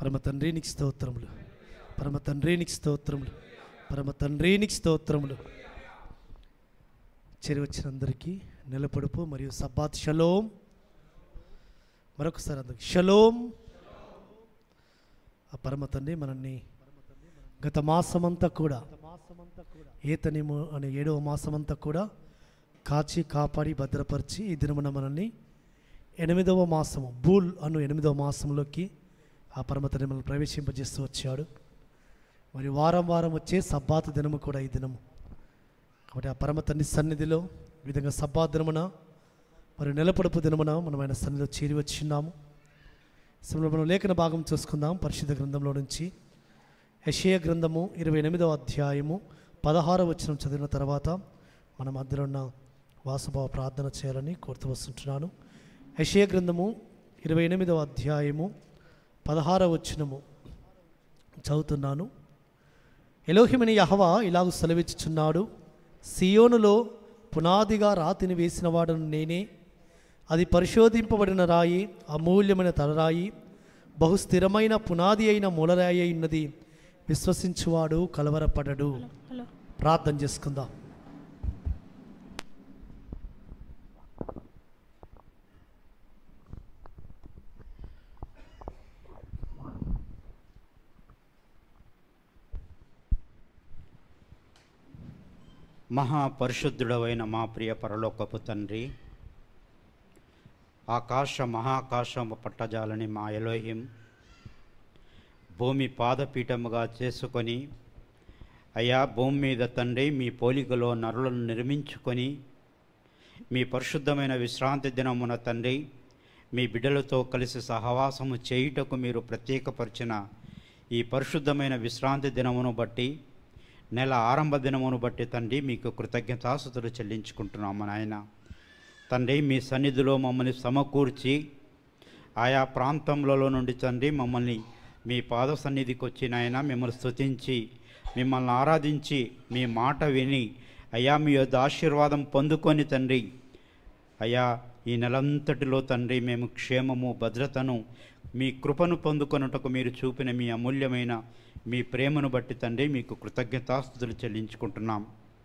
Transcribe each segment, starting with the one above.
పరమ తండ్రి నీకు స్తోత్రములు పరమ తండ్రి నీకు స్తోత్రములు పరమ తండ్రి నీకు స్తోత్రములు చేరి వచ్చిన అందరికీ నిలబడుపు మరియు సబ్బాత్ షలోం మరొకసారి అందరికి షలోం ఆ పరమ తండ్రి మనల్ని గత మాసమంతా కూడా ఏతనిము అనే ఏడవ మాసమంతా కూడా కాచి కాపాడి భద్రపరిచి ఈ దినమున మనల్ని ఎనిమిదవ మాసము బూల్ అను ఎనిమిదవ మాసంలోకి ఆ పరమ తండ్రి మనల్ని ప్రవేశింపజేస్తూ వచ్చాడు మరి వారం వారం వచ్చే సబ్బాత్ దినము కూడా ఈ దినము కాబట్టి ఆ పరమ తండ్రి సన్నిధిలో ఈ విధంగా సబ్బాత్ దినమున మరి నిలపడుపు దినమున మనం ఆయన సన్నిధిలో చేరి వచ్చిన్నాము సమయంలో మనం లేఖన భాగం చూసుకుందాం పరిశుద్ధ గ్రంథంలో నుంచి యషయ గ్రంథము ఇరవై ఎనిమిదవ అధ్యాయము పదహారవ వచనం చదివిన తర్వాత మన మధ్యలో ఉన్న వాసుభావ ప్రార్థన చేయాలని కోరుతూ వస్తుంటున్నాను యషయ గ్రంథము ఇరవై ఎనిమిదవ అధ్యాయము పదహారవ వచనము చదువుతున్నాను ఎలోహిమని యహవా ఇలాగ సెలవిచ్చుచున్నాడు సియోనులో పునాదిగా రాతిని వేసిన వాడను నేనే అది పరిశోధింపబడిన రాయి అమూల్యమైన తలరాయి బహు స్థిరమైన పునాది అయిన మూలరాయి అయినది విశ్వసించువాడు కలవరపడడు హలో ప్రార్థన చేసుకుందాం మహాపరిశుద్ధుడవైన మా ప్రియ పరలోకపు తండ్రి ఆకాశ మహాకాశము పట్టజాలని మా ఎలోహిం భూమి పాదపీఠముగా చేసుకొని అయా భూమి మీద తండ్రి మీ పోలికలో నరులను నిర్మించుకొని మీ పరిశుద్ధమైన విశ్రాంతి దినమున తండ్రి మీ బిడ్డలతో కలిసి సహవాసము చేయుటకు మీరు ప్రత్యేకపరిచిన ఈ పరిశుద్ధమైన విశ్రాంతి దినమును బట్టి నెల ఆరంభ దినమును బట్టి తండ్రి మీకు కృతజ్ఞతాసుతులు చెల్లించుకుంటున్నాము నాయన తండ్రి మీ సన్నిధిలో మమ్మల్ని సమకూర్చి ఆయా ప్రాంతములలో నుండి తండ్రి మమ్మల్ని మీ పాద సన్నిధికి వచ్చి నాయన మిమ్మల్ని స్తుతించి మిమ్మల్ని ఆరాధించి మీ మాట విని అయ్యా మీ యొద్ద ఆశీర్వాదం పొందుకొని తండ్రి అయ్యా ఈ నెలంతటిలో తండ్రి మేము క్షేమము భద్రతను మీ కృపను పొందుకొనుటకు మీరు చూపిన మీ అమూల్యమైన మీ ప్రేమను బట్టి తండ్రి మీకు కృతజ్ఞతాస్తుతులు చెల్లించుకుంటున్నాం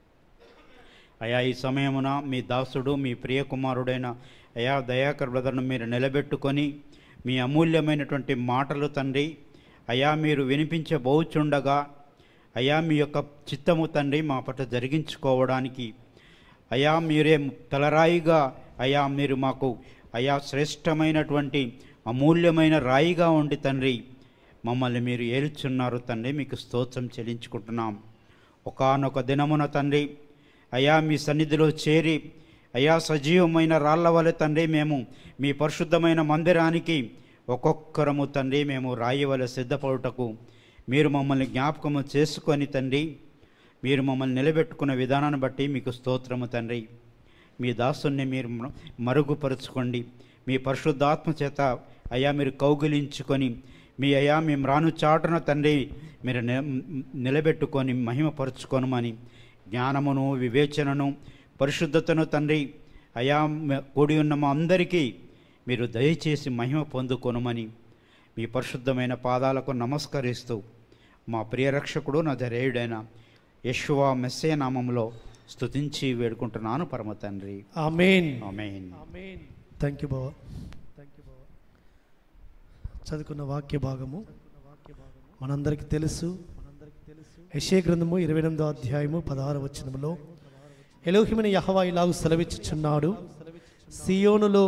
అయా ఈ సమయమున మీ దాసుడు మీ ప్రియ కుమారుడైన అయా దయాకర్ బ్రదర్ను మీరు నిలబెట్టుకొని మీ అమూల్యమైనటువంటి మాటలు తండ్రి అయా మీరు వినిపించబోచుండగా అయా మీ యొక్క చిత్తము తండ్రి మా పట్ల జరిగించుకోవడానికి అయా మీరే తలరాయిగా అయా మీరు మాకు అయా శ్రేష్టమైనటువంటి అమూల్యమైన రాయిగా ఉండి తండ్రి మమ్మల్ని మీరు ఏలుచున్నారు తండ్రి మీకు స్తోత్రం చెల్లించుకుంటున్నాం ఒకానొక దినమున తండ్రి అయా మీ సన్నిధిలో చేరి అయా సజీవమైన రాళ్ల వలె తండ్రి మేము మీ పరిశుద్ధమైన మందిరానికి ఒక్కొక్కరము తండ్రి మేము రాయి వలె సిద్ధపడుటకు మీరు మమ్మల్ని జ్ఞాపకము చేసుకొని తండ్రి మీరు మమ్మల్ని నిలబెట్టుకున్న విధానాన్ని బట్టి మీకు స్తోత్రము తండ్రి మీ దాసుని మీరు మ- మరుగుపరుచుకోండి మీ పరిశుద్ధాత్మ చేత అయా మీరు కౌగిలించుకొని మీ అయా మేము రాను చాటున తండ్రి మీరు ని- నిలబెట్టుకొని మహిమపరుచుకొనమని జ్ఞానమును వివేచనను పరిశుద్ధతను తండ్రి అయా మ- కూడి ఉన్న మా అందరికీ మీరు దయచేసి మహిమ పొందుకొనుమని మీ పరిశుద్ధమైన పాదాలకు నమస్కరిస్తూ మా ప్రియరక్షకుడు నా జరేయుడైన యశ్వా మెస్సే నామంలో స్తుతించి వేడుకుంటున్నాను పరమ తండ్రి ఆమెన్ ఆమేన్ థ్యాంక్ యూ బాబా థ్యాంక్ యూ బాబా చదువుకున్న వాక్య భాగము మనందరికీ తెలుసు యశే గ్రంథము ఇరవై ఎనిమిదో అధ్యాయము పదహారు వచనములో ఎలోహిమిని యహవా ఇలాగు సెలవిచ్చుచున్నాడు సియోనులో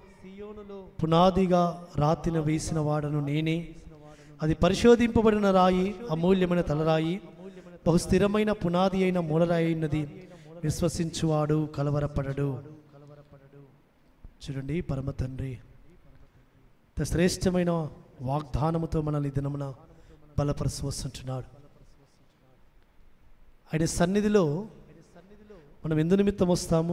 పునాదిగా రాతిన వేసిన వాడను నేనే అది పరిశోధింపబడిన రాయి అమూల్యమైన తలరాయి బహు స్థిరమైన పునాది అయిన మూలరాయి అయినది విశ్వసించువాడు కలవరపడడు చూడండి పరమ తండ్రి ఇంత శ్రేష్టమైన వాగ్దానముతో మనల్ని ఈ దినమున బలపరుచు వస్తుంటున్నాడు ఆయన సన్నిధిలో మనం ఎందు నిమిత్తం వస్తాము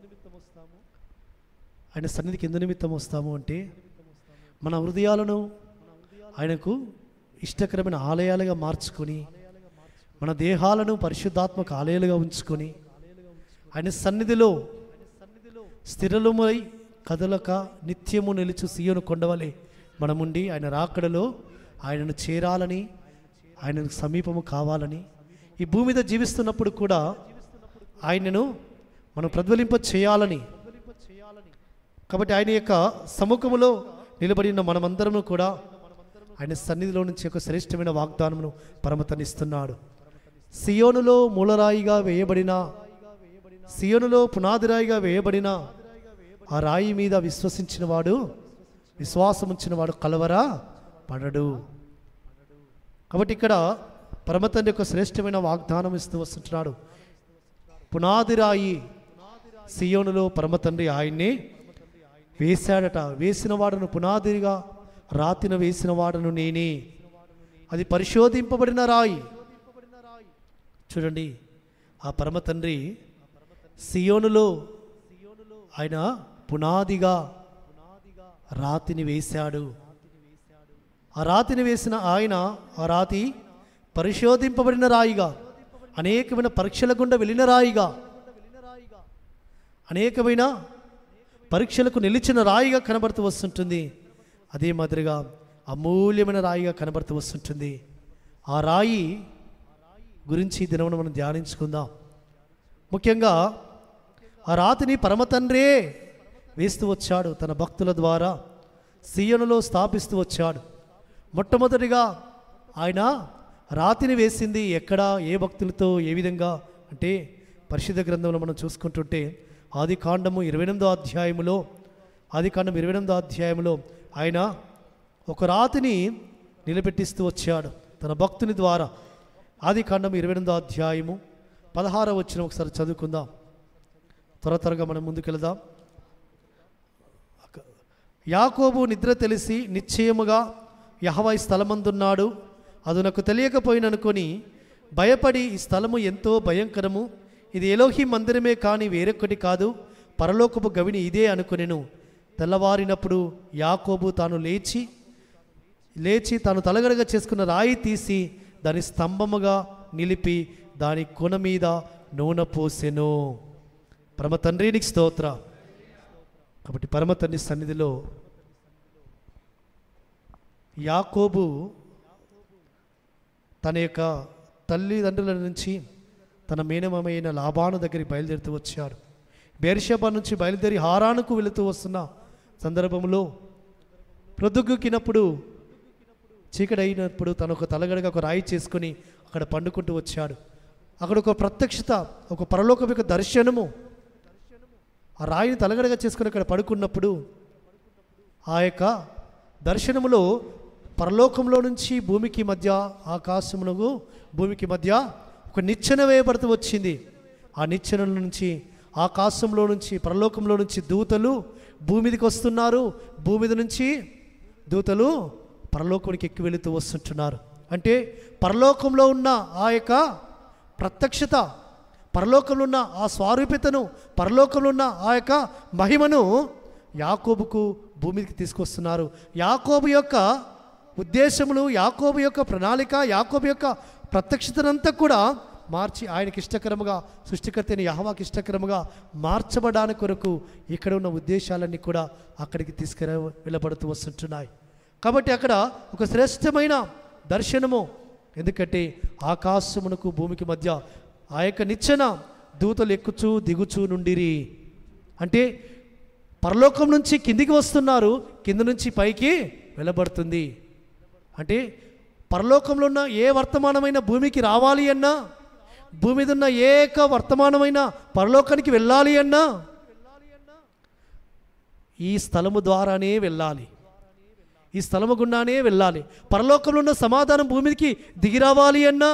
ఆయన సన్నిధికి ఎందు నిమిత్తం వస్తాము అంటే మన హృదయాలను ఆయనకు ఇష్టకరమైన ఆలయాలుగా మార్చుకొని మన దేహాలను పరిశుద్ధాత్మక ఆలయాలుగా ఉంచుకొని ఆయన సన్నిధిలో స్థిరలుమై కదలక నిత్యము నిలుచు సీయోను కొండవలే మనముండి ఆయన రాకడలో ఆయనను చేరాలని ఆయనకు సమీపము కావాలని ఈ భూమి మీద జీవిస్తున్నప్పుడు కూడా ఆయనను మనం ప్రజ్వలింప చేయాలని కాబట్టి ఆయన యొక్క సముఖములో నిలబడిన మనమందరము కూడా ఆయన సన్నిధిలో నుంచి ఒక శ్రేష్టమైన వాగ్దానమును పరమతనిస్తున్నాడు సియోనులో మూలరాయిగా వేయబడిన సియోనులో పునాదిరాయిగా వేయబడిన ఆ రాయి మీద విశ్వసించిన వాడు విశ్వాసం ఉంచిన వాడు కలవరా పడడు కాబట్టి ఇక్కడ పరమతండ్రి యొక్క శ్రేష్టమైన వాగ్దానం ఇస్తూ వస్తుంటున్నాడు పునాది రాయి సియోనులో పరమతండ్రి ఆయన్ని వేశాడట వేసిన వాడను పునాదిగా రాతిన వేసిన వాడను నేనే అది పరిశోధింపబడిన రాయి చూడండి ఆ పరమ తండ్రి సియోనులో ఆయన పునాదిగా రాతిని వేశాడు ఆ రాతిని వేసిన ఆయన ఆ రాతి పరిశోధింపబడిన రాయిగా అనేకమైన పరీక్షల గుండా వెళ్ళిన రాయిగా అనేకమైన పరీక్షలకు నిలిచిన రాయిగా కనబడుతూ వస్తుంటుంది అదే మాదిరిగా అమూల్యమైన రాయిగా కనబడుతూ వస్తుంటుంది ఆ రాయి గురించి ఈ దినమున మనం ధ్యానించుకుందాం ముఖ్యంగా ఆ రాతిని పరమతండ్రే వేస్తూ వచ్చాడు తన భక్తుల ద్వారా సీయనులో స్థాపిస్తూ వచ్చాడు మొట్టమొదటిగా ఆయన రాతిని వేసింది ఎక్కడ ఏ భక్తులతో ఏ విధంగా అంటే పరిశుద్ధ గ్రంథంలో మనం చూసుకుంటుంటే ఆది కాండము ఇరవై ఎనిమిదో అధ్యాయములో ఆది కాండం ఇరవై ఎనిమిదో అధ్యాయంలో ఆయన ఒక రాతిని నిలబెట్టిస్తూ వచ్చాడు తన భక్తుని ద్వారా ఆది కాండం ఇరవై ఎనిమిదో అధ్యాయము పదహార వచ్చిన ఒకసారి చదువుకుందాం త్వర త్వరగా మనం ముందుకెళ్దాం యాకోబు నిద్ర తెలిసి నిశ్చయముగా యహవా ఈ స్థలమందున్నాడు అది నాకు తెలియకపోయిననుకొని భయపడి ఈ స్థలము ఎంతో భయంకరము ఇది ఎలోహి మందిరమే కానీ వేరొక్కటి కాదు పరలోకపు గవిని ఇదే అనుకొనెను తెల్లవారినప్పుడు యాకోబు తాను లేచి లేచి తాను తలగడగా చేసుకున్న రాయి తీసి దాని స్తంభముగా నిలిపి దాని కొన మీద నూనె పోసెను పరమ తండ్రి నీకు స్తోత్ర కాబట్టి పరమ తండ్రి సన్నిధిలో యాకోబు తన యొక్క తల్లిదండ్రుల నుంచి తన మేనమైన లాభాను దగ్గరికి బయలుదేరుతూ వచ్చాడు బేర్షబా నుంచి బయలుదేరి హారానుకు వెళుతూ వస్తున్న సందర్భంలో ప్రొద్దుగుకినప్పుడు చీకటి అయినప్పుడు తను ఒక తలగడగా ఒక రాయి చేసుకుని అక్కడ పండుకుంటూ వచ్చాడు అక్కడ ఒక ప్రత్యక్షత ఒక పరలోకం యొక్క దర్శనము ఆ రాయిని తలగడగా చేసుకుని అక్కడ పడుకున్నప్పుడు ఆ యొక్క దర్శనములో పరలోకంలో నుంచి భూమికి మధ్య ఆకాశమునకు భూమికి మధ్య ఒక నిచ్చెన వేయబడుతూ వచ్చింది ఆ నిచ్చెన నుంచి ఆకాశంలో నుంచి పరలోకంలో నుంచి దూతలు భూమి మీదకి వస్తున్నారు భూమి మీద నుంచి దూతలు పరలోకానికి ఎక్కి వెళుతూ వస్తుంటున్నారు అంటే పరలోకంలో ఉన్న ఆ యొక్క ప్రత్యక్షత పరలోకంలో ఉన్న ఆ స్వారూప్యతను పరలోకంలో ఉన్న ఆ యొక్క మహిమను యాకోబుకు భూమికి తీసుకొస్తున్నారు యాకోబు యొక్క ఉద్దేశములు యాకోబు యొక్క ప్రణాళిక యాకోబు యొక్క ప్రత్యక్షతనంతా కూడా మార్చి ఆయనకి ఇష్టకరముగా సృష్టికర్త అయిన యహవాకి ఇష్టకరముగా మార్చబడానికి కొరకు ఇక్కడ ఉన్న ఉద్దేశాలన్నీ కూడా అక్కడికి తీసుకురా వెళ్ళబడుతూ వస్తుంటున్నాయి కాబట్టి అక్కడ ఒక శ్రేష్టమైన దర్శనము ఎందుకంటే ఆకాశమునకు భూమికి మధ్య ఆ యొక్క నిచ్చెన దూతలు ఎక్కుచూ దిగుచూ నుండిరి అంటే పరలోకం నుంచి కిందికి వస్తున్నారు కింద నుంచి పైకి వెళ్ళబడుతుంది అంటే పరలోకంలో ఉన్న ఏ వర్తమానమైన భూమికి రావాలి అన్నా భూమి మీద ఉన్న ఏక వర్తమానమైన పరలోకానికి వెళ్ళాలి అన్నా ఈ స్థలము ద్వారానే వెళ్ళాలి ఈ స్థలము గుండానే వెళ్ళాలి పరలోకంలో ఉన్న సమాధానం భూమికి దిగి రావాలి అన్నా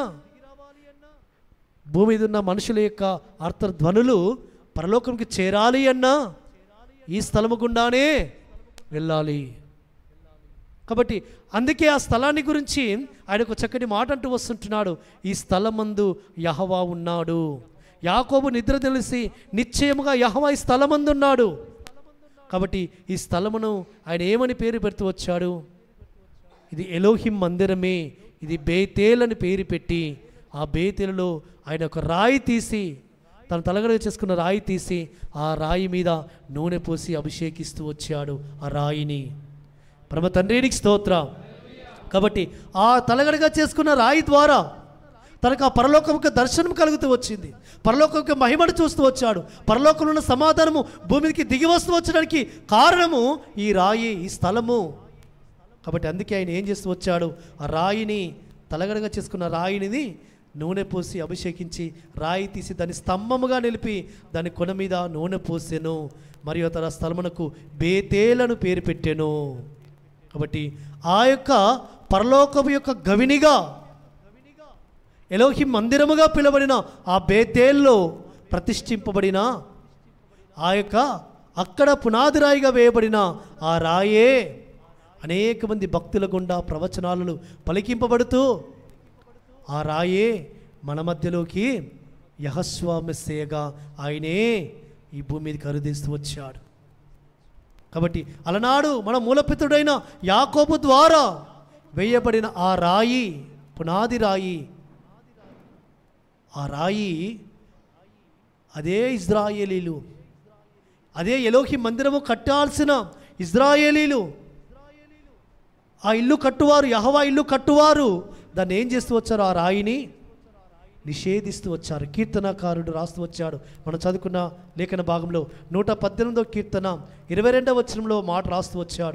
భూమి మీద ఉన్న మనుషుల యొక్క అర్థధ్వనులు పరలోకంకి చేరాలి అన్నా ఈ స్థలము గుండానే వెళ్ళాలి కాబట్టి అందుకే ఆ స్థలాన్ని గురించి ఆయన ఒక చక్కటి మాట అంటూ వస్తుంటున్నాడు ఈ స్థలమందు యహవా ఉన్నాడు యాకోబు నిద్ర తెలిసి నిశ్చయముగా యహవా ఈ స్థలమందు ఉన్నాడు కాబట్టి ఈ స్థలమును ఆయన ఏమని పేరు పెడుతూ వచ్చాడు ఇది ఎలోహిం మందిరమే ఇది బేతేల్ అని పేరు పెట్టి ఆ బేతేలులో ఆయన ఒక రాయి తీసి తన తలగడ చేసుకున్న రాయి తీసి ఆ రాయి మీద నూనె పోసి అభిషేకిస్తూ వచ్చాడు ఆ రాయిని పరమ తండ్రికి స్తోత్ర కాబట్టి ఆ తలగడగా చేసుకున్న రాయి ద్వారా తనకు ఆ పరలోకంకి దర్శనం కలుగుతూ వచ్చింది పరలోకంకి మహిమను చూస్తూ వచ్చాడు పరలోకంలో ఉన్న సమాధానము భూమికి దిగి వస్తూ వచ్చడానికి కారణము ఈ రాయి ఈ స్థలము కాబట్టి అందుకే ఆయన ఏం చేస్తూ వచ్చాడు ఆ రాయిని తలగడగా చేసుకున్న రాయిని నూనె పోసి అభిషేకించి రాయి తీసి దాన్ని స్తంభముగా నిలిపి దాని కొన మీద నూనె పోసెను మరియు తన స్థలమునకు బేతేలను పేరు పెట్టెను కాబట్టి ఆ యొక్క పరలోకము యొక్క గవినిగా ఎలోహి మందిరముగా పిలువబడిన ఆ బేతేల్లో ప్రతిష్ఠింపబడిన ఆ యొక్క అక్కడ పునాది రాయిగా వేయబడిన ఆ రాయే అనేక మంది భక్తుల గుండా ప్రవచనాలను పలికింపబడుతూ ఆ రాయే మన మధ్యలోకి యహస్వామెస్సేయగా ఆయనే ఈ భూమి మీదకి అరుదిస్తూ వచ్చాడు కాబట్టి అలనాడు మన మూలపితుడైన యాకోబు ద్వారా వేయబడిన ఆ రాయి పునాది రాయి ఆ రాయి అదే ఇజ్రాయేలీలు అదే ఎలోకి మందిరము కట్టాల్సిన ఇజ్రాయేలీలు ఆ ఇల్లు కట్టువారు యహవా ఇల్లు కట్టువారు దాన్ని ఏం చేస్తూ వచ్చారు ఆ రాయిని నిషేధిస్తూ వచ్చారు కీర్తనకారుడు రాస్తూ వచ్చాడు మనం చదువుకున్న లేఖన భాగంలో నూట పద్దెనిమిదో కీర్తన ఇరవై రెండవ వచనంలో మాట రాస్తూ వచ్చాడు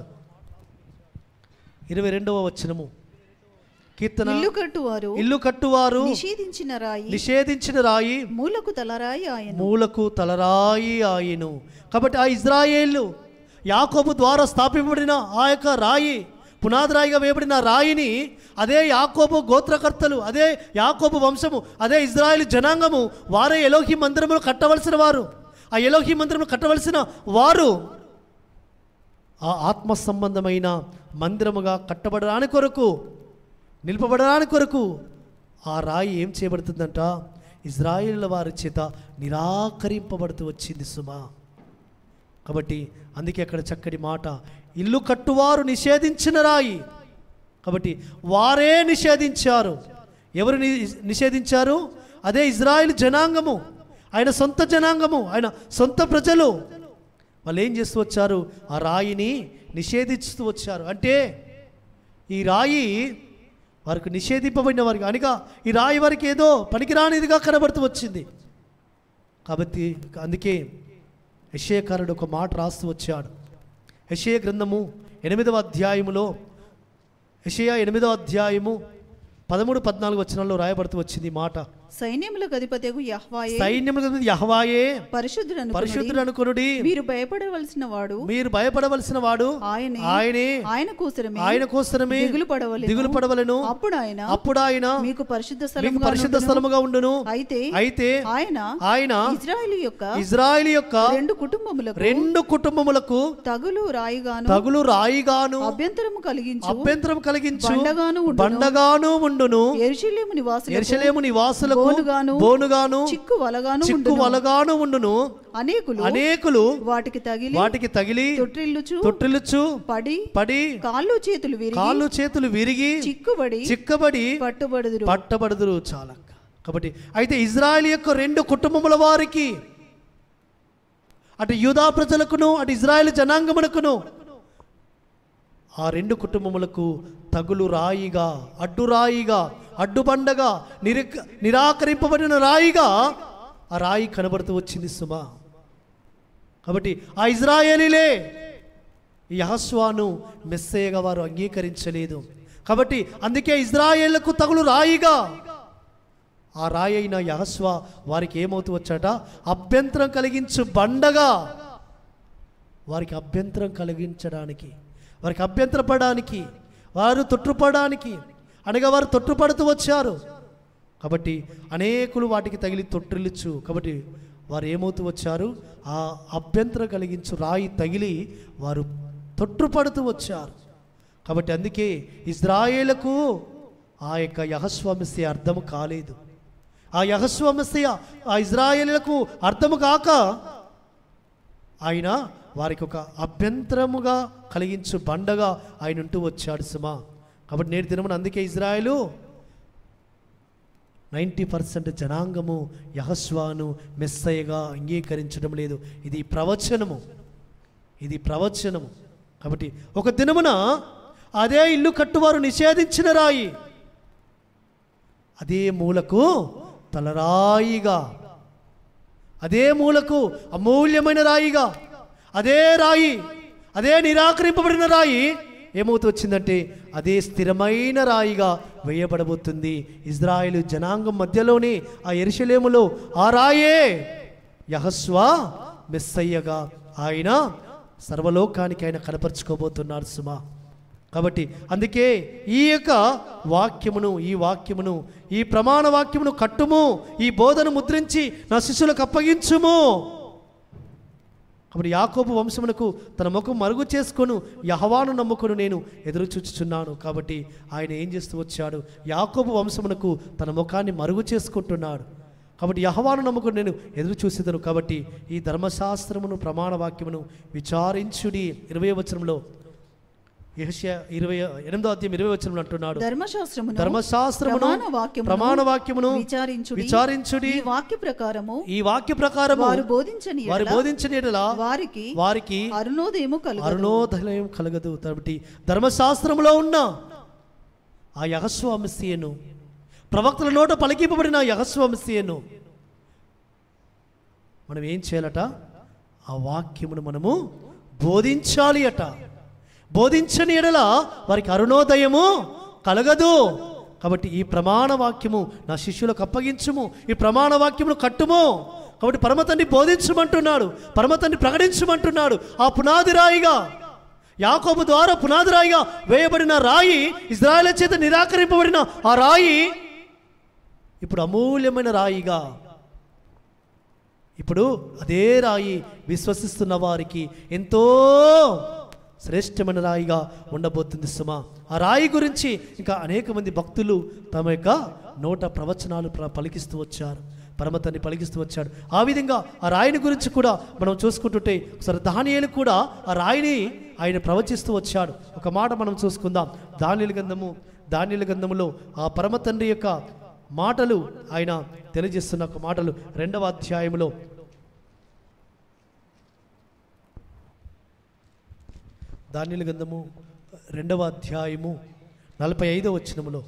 ఇరవై రెండవ వచనము కీర్తన ఇల్లు కట్టువారు ఇల్లు కట్టువారు నిషేధించిన రాయి నిషేధించిన రాయి మూలకు తలరాయి ఆయన మూలకు తలరాయి ఆయను కాబట్టి ఆ ఇజ్రాయేళ్ళు యాకోబు ద్వారా స్థాపింపబడిన ఆ యొక్క రాయి పునాది రాయిగా వేయబడిన రాయిని అదే యాకోబు గోత్రకర్తలు అదే యాకోబు వంశము అదే ఇజ్రాయేల్ జనాంగము వారే ఎలోహి మందిరములు కట్టవలసిన వారు ఆ ఎలోహి మందిరములు కట్టవలసిన వారు ఆ ఆత్మ సంబంధమైన మందిరముగా కట్టబడడానికి కొరకు నిలపబడడానికి కొరకు ఆ రాయి ఏం చేయబడుతుందంట ఇజ్రాయిల్ వారి చేత నిరాకరింపబడుతూ వచ్చింది సుమా కాబట్టి అందుకే అక్కడ చక్కటి మాట ఇల్లు కట్టువారు నిషేధించిన రాయి కాబట్టి వారే నిషేధించారు ఎవరు ని- నిషేధించారు అదే ఇజ్రాయిల్ జనాంగము ఆయన సొంత జనాంగము ఆయన సొంత ప్రజలు వాళ్ళు ఏం చేస్తూ వచ్చారు ఆ రాయిని నిషేధిస్తూ వచ్చారు అంటే ఈ రాయి వారికి నిషేధింపబడిన వారికి అనగా ఈ రాయి వారికి ఏదో పనికిరానిదిగా కనబడుతూ వచ్చింది కాబట్టి అందుకే యశయకారుడు ఒక మాట రాస్తూ వచ్చాడు యశయ గ్రంథము ఎనిమిదవ అధ్యాయములో యషయ ఎనిమిదవ అధ్యాయము పదమూడు పద్నాలుగు వచనాల్లో రాయబడుతూ వచ్చింది ఈ మాట సైన్యములకు అధిపతియగు యహ్వాయే సైన్యముల యహవాయే పరిశుద్ధుడు పరిశుద్ధుడు అనుకునుడి మీరు భయపడవలసిన వాడు మీరు భయపడవలసిన వాడు ఆయనే ఆయనే ఆయన కోసరమే ఆయన కోసమే దిగులు పడవలెను. దిగులు పడవలను అప్పుడు ఆయన అప్పుడు ఆయన మీకు పరిశుద్ధ మీకు స్థలముగా పరిశుద్ధ నుండును. స్థలముగా ఉండును అయితే అయితే ఆయన ఆయన ఇజ్రాయేలు యొక్క ఇజ్రాయిల్ యొక్క రెండు కుటుంబములకు రెండు కుటుంబములకు తగులు రాయిగాను తగులు రాయిగాను అభ్యంతరము కలిగించు అభ్యంతరం కలిగించు బండగాను ఉండును. బండగాను ఉండును ఎరుషలేము నివాసులకు ఎరుషలేము నివాసులకు బోనుగాను, బోనుగాను చిక్కు వలగాను చిక్కు ఉండును. వలగాను ఉండును అనేకులు అనేకులు వాటికి తగిలి వాటికి తగిలి తొట్టిల్లుచు తొట్టిల్లుచు పడి పడి కాళ్ళు చేతులు విరిగి కాళ్ళు చేతులు విరిగి చిక్కుబడి చిక్కబడి పట్టుబడుదురు పట్టబడుదురు చాలా కాబట్టి అయితే ఇజ్రాయెల్ యొక్క రెండు కుటుంబముల వారికి అటు యూదా ప్రజలకును అటు ఇజ్రాయెల్ జనాంగమునకును ఆ రెండు కుటుంబములకు తగులు రాయిగా అడ్డు రాయిగా అడ్డుబండగా నిరక నిరాకరింపబడిన రాయిగా ఆ రాయి కనబడుతూ వచ్చింది సుమా కాబట్టి ఆ ఇజ్రాయేలీలే ఈ యహస్వాను మెస్సేయగా వారు అంగీకరించలేదు కాబట్టి అందుకే ఇజ్రాయేళ్లకు తగులు రాయిగా ఆ రాయి అయిన యహస్వ వారికి ఏమవుతూ వచ్చాట అభ్యంతరం కలిగించు బండగా వారికి అభ్యంతరం కలిగించడానికి వారికి అభ్యంతరపడడానికి వారు తొట్టుపడడానికి అనగా వారు తొట్టుపడుతూ వచ్చారు కాబట్టి అనేకులు వాటికి తగిలి తొట్టిల్లుచు కాబట్టి వారు ఏమవుతూ వచ్చారు ఆ అభ్యంతరం కలిగించు రాయి తగిలి వారు తొట్టుపడుతూ వచ్చారు కాబట్టి అందుకే ఇజ్రాయేలకు ఆ యొక్క యహస్వామస్య అర్థం కాలేదు ఆ యహస్వామస్య ఆ ఇజ్రాయేలులకు అర్థము కాక ఆయన వారికి ఒక అభ్యంతరముగా కలిగించు బండగా ఆయన ఉంటూ వచ్చాడు సుమా కాబట్టి నేటి దినమున అందుకే ఇజ్రాయెలు నైంటీ పర్సెంట్ జనాంగము యహస్వాను మెస్సయ్యగా అంగీకరించడం లేదు ఇది ప్రవచనము ఇది ప్రవచనము కాబట్టి ఒక దినమున అదే ఇల్లు కట్టువారు నిషేధించిన రాయి అదే మూలకు తలరాయిగా అదే మూలకు అమూల్యమైన రాయిగా అదే రాయి అదే నిరాకరింపబడిన రాయి ఏమవుతూ వచ్చిందంటే అదే స్థిరమైన రాయిగా వేయబడబోతుంది ఇజ్రాయేలు జనాంగం మధ్యలోనే ఆ ఎరుషలేములో ఆ రాయే యహస్వా మెస్సయ్యగా ఆయన సర్వలోకానికి ఆయన కనపరుచుకోబోతున్నాడు సుమా కాబట్టి అందుకే ఈ యొక్క వాక్యమును ఈ వాక్యమును ఈ ప్రమాణ వాక్యమును కట్టుము ఈ బోధను ముద్రించి నా శిష్యులకు అప్పగించుము కాబట్టి యాకోబు వంశమునకు తన ముఖం మరుగు చేసుకొను యహవాను నమ్ముకొను నేను ఎదురు చూచుచున్నాను కాబట్టి ఆయన ఏం చేస్తూ వచ్చాడు యాకోబు వంశమునకు తన ముఖాన్ని మరుగు చేసుకుంటున్నాడు కాబట్టి యహవాను నమ్ముకుని నేను ఎదురు చూసేదను కాబట్టి ఈ ధర్మశాస్త్రమును ప్రమాణ వాక్యమును విచారించుడి ఇరవై వచనంలో యెహోషువ ఇరవై ఎనిమిదో అధ్యాయం ఇరవై వచనంలో అంటున్నాడు ధర్మశాస్త్రమును ధర్మశాస్త్రమును ప్రమాణ వాక్యమును ప్రమాణ వాక్యమును విచారించుడి విచారించుడి ఈ వాక్య ప్రకారము ఈ వాక్య ప్రకారము వారు బోధించని వారు ఎడల బోధించిన ఎడల వారికి వారికి అరుణోదయము కలుగు అరుణోదయం కలగదు కాబట్టి ధర్మశాస్త్రములో ఉన్న ఆ యహస్వామస్యను ప్రవక్తల నోట పలికింపబడిన ఆ యహస్వామస్యను మనం ఏం చేయాలట ఆ వాక్యమును మనము బోధించాలి అట బోధించని ఎడల వారికి అరుణోదయము కలగదు కాబట్టి ఈ ప్రమాణ వాక్యము నా శిష్యులకు అప్పగించుము ఈ ప్రమాణ వాక్యమును కట్టుము కాబట్టి పరమతండ్రి బోధించమంటున్నాడు పరమతండ్రి ప్రకటించమంటున్నాడు ఆ పునాది రాయిగా యాకోబు ద్వారా పునాది రాయిగా వేయబడిన రాయి ఇజ్రాయెల్ చేత నిరాకరింపబడిన ఆ రాయి ఇప్పుడు అమూల్యమైన రాయిగా ఇప్పుడు అదే రాయి విశ్వసిస్తున్న వారికి ఎంతో శ్రేష్టమైన రాయిగా ఉండబోతుంది సుమా ఆ రాయి గురించి ఇంకా అనేక మంది భక్తులు తమ యొక్క నోట ప్రవచనాలు ప్ర- పలికిస్తూ వచ్చారు పరమతన్ని పలికిస్తూ వచ్చాడు ఆ విధంగా ఆ రాయిని గురించి కూడా మనం చూసుకుంటుంటే ఒకసారి దానియేలు కూడా ఆ రాయిని ఆయన ప్రవచిస్తూ వచ్చాడు ఒక మాట మనం చూసుకుందాం దానిల గంధము దానిల గంధములో ఆ పరమ తండ్రి యొక్క మాటలు ఆయన తెలియజేస్తున్న ఒక మాటలు రెండవ అధ్యాయంలో దానిల గంధము రెండవ అధ్యాయము నలభై ఐదవ వచనములో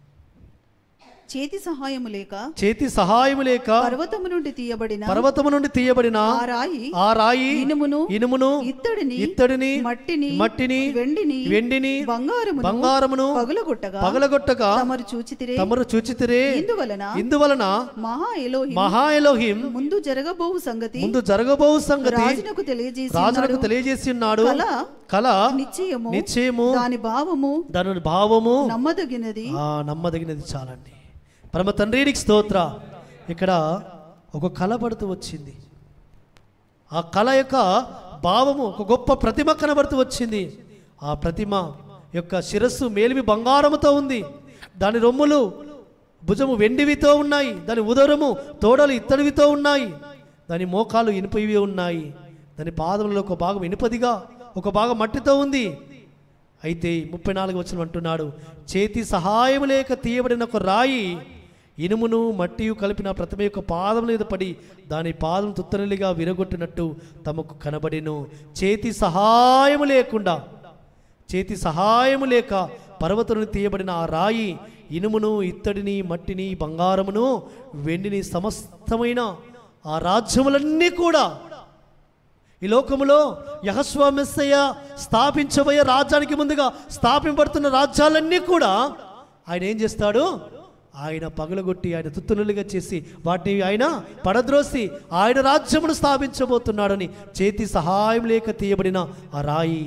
చేతి సహాయము లేక చేతి సహాయము లేక పర్వతము నుండి తీయబడిన పర్వతము నుండి తీయబడిన ఆ రాయి ఆ రాయి ఇనుమును ఇనుమును ఇత్తడిని ఇత్తడిని మట్టిని మట్టిని వెండిని వెండిని బంగారమును బంగారమును పగులగొట్టగా పగలగొట్టగా తమరు చూచితిరే తమరు చూచితిరే ఇందువలన ఇందువలన మహా ఎలోహిం మహా ఎలోహిం ముందు జరగబోవు సంగతి ముందు జరగబో సంగతి రాజునకు తెలియజేసి రాజులకు తెలియజేసి ఉన్నాడు కల కల నిశ్చయము నిశ్చయము దాని భావము దాని భావము నమ్మదగినది ఆ నమ్మదగినది చాలండి పరమ తండ్రికి స్తోత్ర ఇక్కడ ఒక కళ పడుతూ వచ్చింది ఆ కళ యొక్క భావము ఒక గొప్ప ప్రతిమ కనబడుతూ వచ్చింది ఆ ప్రతిమ యొక్క శిరస్సు మేలిమి బంగారముతో ఉంది దాని రొమ్ములు భుజము వెండివితో ఉన్నాయి దాని ఉదరము తోడలు ఇత్తడివితో ఉన్నాయి దాని మోకాలు ఇనుపవి ఉన్నాయి దాని పాదములలో ఒక భాగం ఇనుపదిగా ఒక భాగం మట్టితో ఉంది అయితే ముప్పై నాలుగు వచ్చిన అంటున్నాడు చేతి సహాయం లేక తీయబడిన ఒక రాయి ఇనుమును మట్టియు కలిపిన ప్రతిమ యొక్క పాదం మీద పడి దాని పాదం తుత్తనలిగా విరగొట్టినట్టు తమకు కనబడిను చేతి సహాయము లేకుండా చేతి సహాయము లేక పర్వతను తీయబడిన ఆ రాయి ఇనుమును ఇత్తడిని మట్టిని బంగారమును వెండిని సమస్తమైన ఆ రాజ్యములన్నీ కూడా ఈ లోకములో యహస్వామెస్సయ్య స్థాపించబోయే రాజ్యానికి ముందుగా స్థాపింపబడుతున్న రాజ్యాలన్నీ కూడా ఆయన ఏం చేస్తాడు ఆయన పగలగొట్టి ఆయన తుత్తునులుగా చేసి వాటిని ఆయన పడద్రోసి ఆయన రాజ్యమును స్థాపించబోతున్నాడని చేతి సహాయం లేక తీయబడిన ఆ రాయి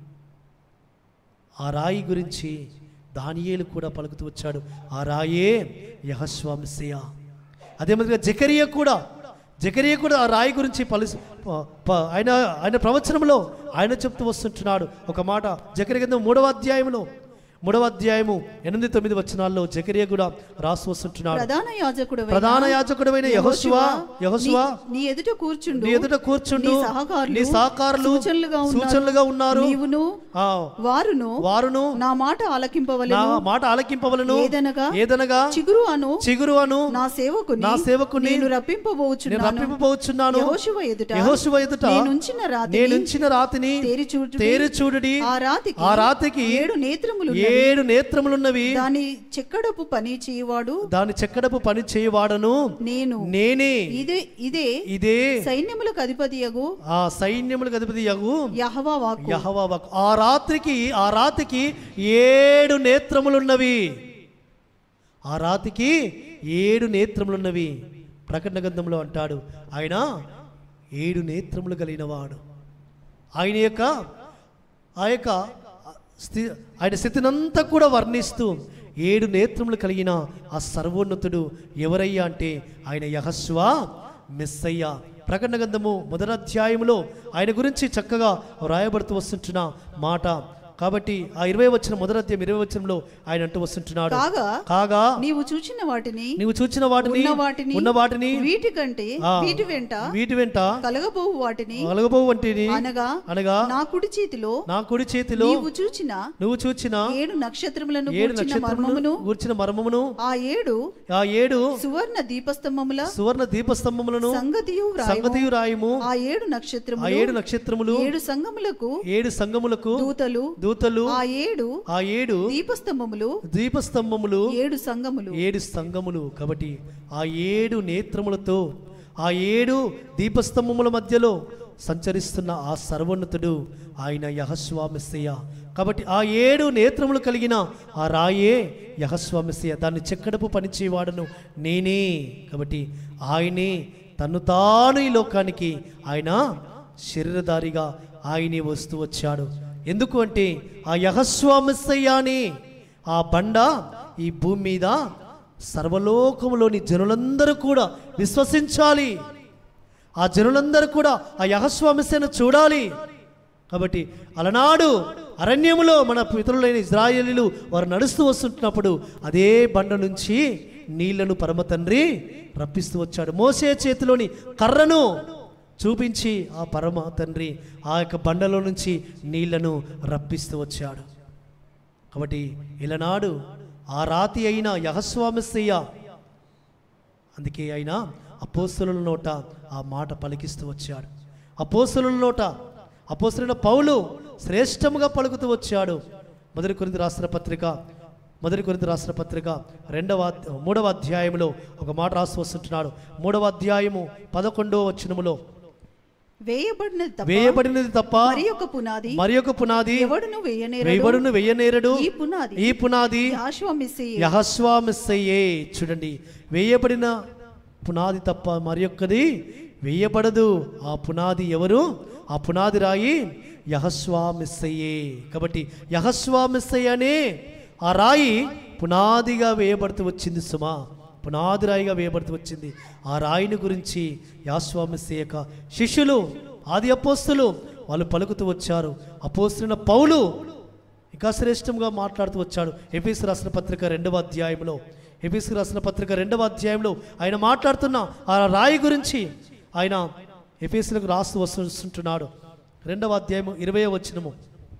ఆ రాయి గురించి దానియేలు కూడా పలుకుతూ వచ్చాడు ఆ రాయే యహస్వామిసయ అదే మాదిరిగా జకరియా కూడా జకరియా కూడా ఆ రాయి గురించి పలు ప- ప- ఆయన ఆయన ప్రవచనంలో ఆయన చెప్తూ వస్తుంటున్నాడు ఒక మాట జకరి కింద మూడవ అధ్యాయంలో మూడవ అధ్యాయము ఎనిమిది తొమ్మిది వచనాల్లో జకరియా కూడా రాసి వస్తుంటున్నాడు ప్రధాన యాజకుడు ప్రధాన యాజకుడైన యెహోషువ యెహోషువ నీ ఎదుట కూర్చుండు నీ ఎదుట కూర్చుండు నీ సహకారులు నీ సహకారులు సూచనలుగా ఉన్నారు. సూచనలుగా ఉన్నారు నీవును ఆ, వారును వారును నా మాట నా ఆలకింపవలెను మాట ఆలకింపవలను ఏదనగా ఏదనగా చిగురు అను చిగురు అను నా సేవకుని నా సేవకుని నేను నేను రప్పింపబోచున్నాను రప్పింపబోచున్నాను యెహోషువ ఎదుట యెహోషువ ఎదుట నేనుంచిన రాతిని నేనుంచిన రాతిని తేరి చూడుడి. తేరి చూడుడి ఆ రాతికి ఆ రాతికి ఏడు నేత్రములు ఏడు నేత్రములున్నవి దాని చెక్కడపు పని చేయవాడు దాని చెక్కడపు పని చేయవాడను నేను నేనే ఇదే ఇదే ఇదే సైన్యములకు అధిపతియగు ఆ సైన్యములకు అధిపతి యగు యహవా వాక్కు యహోవా వాక్కు. ఆ రాత్రికి ఆ రాతికి ఏడు నేత్రములున్నవి ఆ రాతికి ఏడు నేత్రములున్నవి ప్రకటన గ్రంథంలో అంటాడు ఆయన ఏడు నేత్రములు కలిగిన వాడు ఆయన యొక్క ఆ యొక్క స్థి ఆయన స్థితినంతా కూడా వర్ణిస్తూ ఏడు నేత్రములు కలిగిన ఆ సర్వోన్నతుడు ఎవరయ్యా అంటే ఆయన యహస్వా మెస్సయ్య ప్రకటన గ్రంథము మొదటి అధ్యాయములో ఆయన గురించి చక్కగా వ్రాయబడుతూ వస్తుంటున్న మాట కాబట్టి ఆ ఇరవై వచ్చిన మొదటి అధ్యాయం ఇరవై వచనంలో ఆయన అంటూ వస్తుంటున్నాడు కాగా కాగా నీవు చూచిన వాటిని నీవు చూచిన వాటిని ఉన్న వాటిని ఉన్న వాటిని వీటి కంటే ఆ, వీటి వెంట వీటి వెంట కలగబోవు వాటిని అలగబో వంటిని అనగా అనగా నా కుడి చేతిలో నా కుడి చేతిలో నీవు చూచిన నువ్వు చూచిన ఏడు నక్షత్రములను ఏడు గూర్చిన నక్షత్రములు మర్మమును గూర్చిన మర్మమును ఆ ఏడు ఆ ఏడు సువర్ణ దీపస్తంభముల సువర్ణ దీపస్తంభములను సంగతియు వ్రాయము సంగతియు రాయము ఆ ఏడు ఆ నక్షత్రములు ఏడు నక్షత్రములు ఏడు సంగములకు ఏడు సంగములకు దూతలు దూతలు ఆ ఏడు ఆ ఏడు దీపస్తంభములు దీపస్తంభములు ఏడు సంగములు ఏడు సంగములు కాబట్టి ఆ ఏడు నేత్రములతో ఆ ఏడు దీపస్తంభముల మధ్యలో సంచరిస్తున్న ఆ సర్వోన్నతుడు ఆయన యహస్వామిస్సయ్య కాబట్టి ఆ ఏడు నేత్రములు కలిగిన ఆ రాయే యహస్వామిస్సయ్య దాన్ని చెక్కడపు పనిచేయవాడను నేనే కాబట్టి ఆయనే తను తాను ఈ లోకానికి ఆయన శరీరధారిగా ఆయనే వస్తూ వచ్చాడు ఎందుకు అంటే ఆ యహస్వామిస్సయ్యాని ఆ బండ ఈ భూమి మీద సర్వలోకములోని జనులందరూ కూడా విశ్వసించాలి ఆ జనులందరూ కూడా ఆ యహస్వామిస్సను చూడాలి కాబట్టి అలనాడు అరణ్యములో మన పితరులైన ఇజ్రాయేలీలు వారు నడుస్తూ వస్తుంటున్నప్పుడు అదే బండ నుంచి నీళ్లను పరమ తండ్రి రప్పిస్తూ వచ్చాడు మోసే చేతిలోని కర్రను చూపించి ఆ పరమ తండ్రి ఆ యొక్క బండలో నుంచి నీళ్లను రప్పిస్తూ వచ్చాడు కాబట్టి ఇలనాడు ఆ రాతి అయిన యహస్వామిస్సయ్య అందుకే ఆయన అపోస్తుల నోట ఆ మాట పలికిస్తూ వచ్చాడు అపోస్తుల నోట అపోస్తులైన పౌలు శ్రేష్టముగా పలుకుతూ వచ్చాడు మొదటి కొరింది రాసిన పత్రిక మొదటి కొరింది రాసిన పత్రిక రెండవ అద్- మూడవ అధ్యాయంలో ఒక మాట రాసి వస్తుంటున్నాడు మూడవ అధ్యాయము పదకొండవ వచనములో వేయబడినది తప్ప వేయబడినది తప్ప మరి ఒక పునాది మరి ఒక పునాది ఎవడును వేయనేరడు వేయబడును వెయ్యనేరడు ఈ పునాది ఈ పునాది యాశ్వమిస్సి యహస్వామిస్సయ్యే చూడండి వేయబడిన పునాది తప్ప మరి ఒక్కది వేయబడదు ఆ పునాది ఎవరు ఆ పునాది రాయి యహస్వామిస్సయ్యే కాబట్టి యహస్వామిస్సయ్య అనే ఆ రాయి పునాదిగా వేయబడుతూ వచ్చింది సుమా పునాది రాయిగా వేయబడుతూ వచ్చింది ఆ రాయిని గురించి యాస్వామిస్సయ్య యొక్క శిష్యులు ఆది అపోస్తులు వాళ్ళు పలుకుతూ వచ్చారు అపోస్తున్న పౌలు ఇంకా శ్రేష్టంగా మాట్లాడుతూ వచ్చాడు ఎపిసి రాసిన పత్రిక రెండవ అధ్యాయంలో ఎపిసి రాసిన పత్రిక రెండవ అధ్యాయంలో ఆయన మాట్లాడుతున్న ఆ రాయి గురించి ఆయన ఎపిసులకు రాస్తూ వస్తుంటున్నాడు రెండవ అధ్యాయము ఇరవై వచ్చినము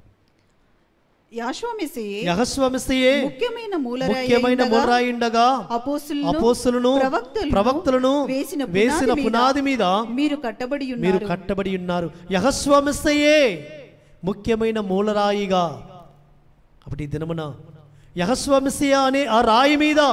యాశ్వమిస్సి యహస్వామిస్తయే ముఖ్యమైన మూలరాయి ముఖ్యమైన అయిండగా మొర్రాయి ఉండగా అపోస్తులను అపోస్తులను ప్రవక్తలను ప్రవక్తలను వేసిన వేసిన పునాది పునాది మీద మీరు కట్టబడి మీరు ఉన్నారు కట్టబడి ఉన్నారు యహస్వామిస్తయే ముఖ్యమైన మూలరాయిగా కాబట్టి ఈ దినమున యహస్వామిస్య అనే ఆ రాయి మీద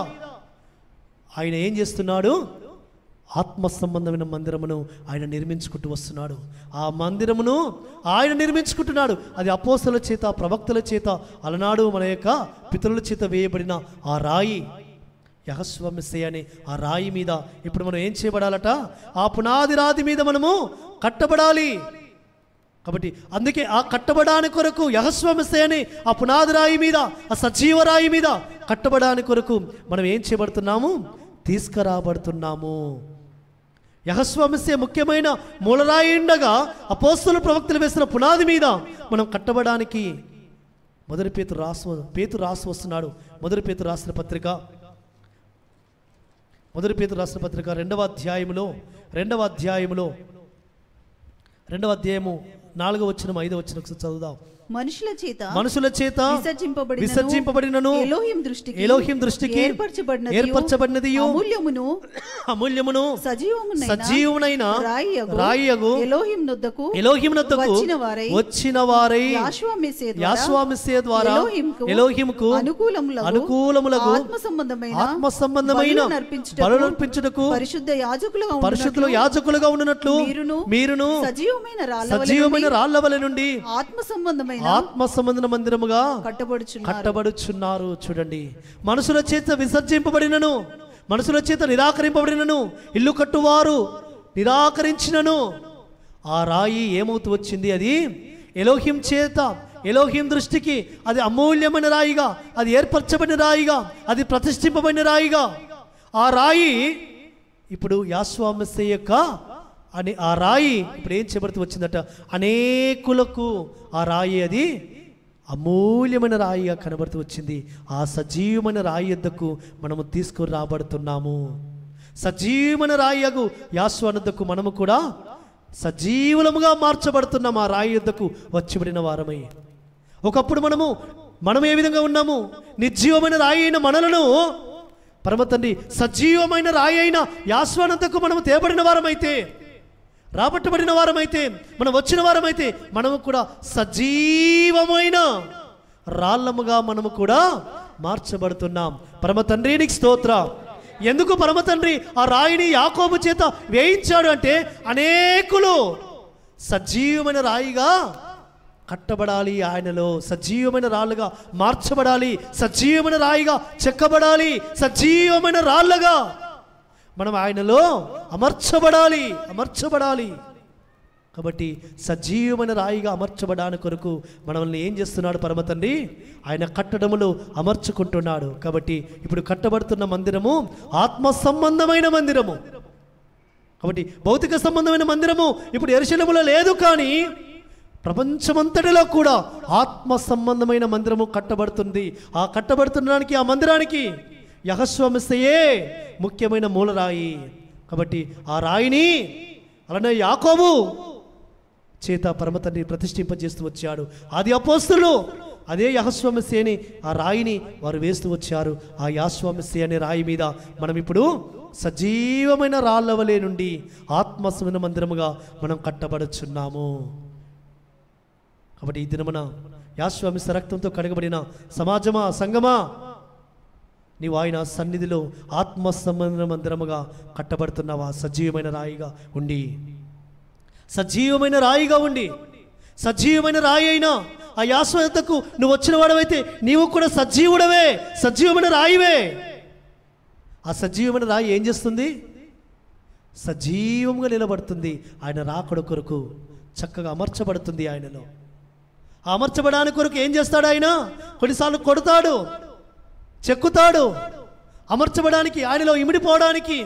ఆయన ఏం చేస్తున్నాడు ఆత్మ సంబంధమైన మందిరమును ఆయన నిర్మించుకుంటూ వస్తున్నాడు ఆ మందిరమును ఆయన నిర్మించుకుంటున్నాడు అది అపోసల చేత ప్రవక్తల చేత అలనాడు మన యొక్క పితరుల చేత వేయబడిన ఆ రాయి యహస్వమిస్సయ అనే ఆ రాయి మీద ఇప్పుడు మనం ఏం చేయబడాలట ఆ పునాది రాతి మీద మనము కట్టబడాలి కాబట్టి అందుకే ఆ కట్టబడాని కొరకు యహస్వమిస్సయ అనే ఆ పునాది రాయి మీద ఆ సజీవ రాయి మీద కట్టబడాని కొరకు మనం ఏం చేయబడుతున్నాము తీసుకురాబడుతున్నాము యహస్వామిస్య ముఖ్యమైన మూలరాయి ఉండగా అపోస్తుల ప్రవక్తలు వేసిన పునాది మీద మనం కట్టబడానికి మొదటి పేతురు రాసు పేతురు రాసి వస్తున్నాడు మొదటి పేతురు రాసిన పత్రిక మొదటి పేతురు రాసిన పత్రిక రెండవ అధ్యాయములో రెండవ అధ్యాయములో రెండవ అధ్యాయము నాలుగవ వచ్చిన ఐదవ వచ్చిన ఒకసారి చదువుదాం మనుషుల చేత మనుషుల చేత విసర్జింపబడినను, విసర్జింపబడినను ఎలోహిం దృష్టికి ఎలోహిం దృష్టికి ఏర్పరచబడినదియు, ఏర్పరచబడినదియు, అమూల్యమును అమూల్యమును సజీవమునైన సజీవునైన రాయియగు రాయియగు ఎలోహిం నొద్దకు ఎలోహిమునొద్దకు వచ్చిన వారై వచ్చిన వారై యాశ్వామెస్సే ద్వారా యాశ్వామిస్సే ద్వారా ఎలోహింకు ఎలోహింకు అనుకూలములగు అనుకూలములగు ఆత్మ సంబంధమైన ఆత్మ సంబంధమైన బలులను అర్పించుటకు బలులర్పించుటకు పరిశుద్ధ యాజకులుగా పరిశుద్ధులు ఉండునట్లు యాజకులుగా ఉండునట్లు మీరును మీరును సజీవమైన రాళ్ళ వలె సజీవమైన నుండి రాళ్ల వలె నుండి ఆత్మ సంబంధమైన ఆత్మ సంబంధ మందిరముగా కట్టబడుచున్నారు కట్టబడుచున్నారు చూడండి మనుషుల చేత విసర్జింపబడినను మనుషుల చేత నిరాకరింపబడినను ఇల్లు కట్టువారు నిరాకరించినను ఆ రాయి ఏమవుతూ వచ్చింది అది ఎలోహిం చేత ఎలోహిం దృష్టికి అది అమూల్యమైన రాయిగా అది ఏర్పరచబడిన రాయిగా అది ప్రతిష్ఠింపబడిన రాయిగా ఆ రాయి ఇప్పుడు యాశ్వామస్య యొక్క అని ఆ రాయి ఇప్పుడు ఏం చేయబడుతూ వచ్చిందట అనేకులకు ఆ రాయి అది అమూల్యమైన రాయిగా కనబడుతూ వచ్చింది ఆ సజీవమైన రాయి యొద్దకు మనము తీసుకుని రాబడుతున్నాము సజీవమైన రాయియగు యాశ్వనద్దకు మనము కూడా సజీవులముగా మార్చబడుతున్నాం ఆ రాయి యొద్దకు వచ్చిబడిన వారమై ఒకప్పుడు మనము మనం ఏ విధంగా ఉన్నాము నిర్జీవమైన రాయి అయిన మనలను పరమ తండ్రి సజీవమైన రాయి అయిన యాశ్వనంతకు మనము తేబడిన వారమైతే రాబట్టబడిన వారమైతే మనం వచ్చిన వారమైతే మనము కూడా సజీవమైన రాళ్ళముగా మనము కూడా మార్చబడుతున్నాం పరమ తండ్రి నీకు స్తోత్ర ఎందుకు పరమ తండ్రి ఆ రాయిని యాకోబు చేత వేయించాడు అంటే అనేకులు సజీవమైన రాయిగా కట్టబడాలి ఆయనలో సజీవమైన రాళ్ళుగా మార్చబడాలి సజీవమైన రాయిగా చెక్కబడాలి సజీవమైన రాళ్ళగా మనం ఆయనలో అమర్చబడాలి అమర్చబడాలి కాబట్టి సజీవమైన రాయిగా అమర్చబడాని కొరకు మనల్ని ఏం చేస్తున్నాడు పరమ తండ్రి ఆయన కట్టడములో అమర్చుకుంటున్నాడు కాబట్టి ఇప్పుడు కట్టబడుతున్న మందిరము ఆత్మ సంబంధమైన మందిరము కాబట్టి భౌతిక సంబంధమైన మందిరము ఇప్పుడు ఎరుశలములో లేదు కానీ ప్రపంచమంతటిలో కూడా ఆత్మ సంబంధమైన మందిరము కట్టబడుతుంది ఆ కట్టబడుతున్నదానికి ఆ మందిరానికి యహస్వమిస్తయే ముఖ్యమైన మూలరాయి కాబట్టి ఆ రాయిని అలానే యాకోబు చేత పరమతండ్రి ప్రతిష్ఠింపజేస్తూ వచ్చాడు ఆది అపోస్తులు అదే యహస్వామిస్య అని ఆ రాయిని వారు వేస్తూ వచ్చారు ఆ యాస్వామిస్య అనే రాయి మీద మనం ఇప్పుడు సజీవమైన రాళ్ళ వలె నుండి ఆత్మస్వన మందిరముగా మనం కట్టబడుచున్నాము కాబట్టి ఈ దినమున యాశ్వామిస్య రక్తంతో కడగబడిన సమాజమా సంగమా నీవు ఆయన సన్నిధిలో ఆత్మ సంబంధ మందిరముగా కట్టబడుతున్నావా సజీవమైన రాయిగా ఉండి సజీవమైన రాయిగా ఉండి సజీవమైన రాయి అయినా ఆ యాశ్వతకు నువ్వు వచ్చిన వాడవైతే నీవు కూడా సజీవుడవే సజీవమైన రాయివే ఆ సజీవమైన రాయి ఏం చేస్తుంది సజీవంగా నిలబడుతుంది ఆయన రాకడ కొరకు చక్కగా అమర్చబడుతుంది ఆయనలో ఆ అమర్చబడానికి కొరకు ఏం చేస్తాడు ఆయన కొన్నిసార్లు కొడతాడు చెక్కుతాడు అమర్చబడానికి ఆయనలో ఇమిడిపోవడానికి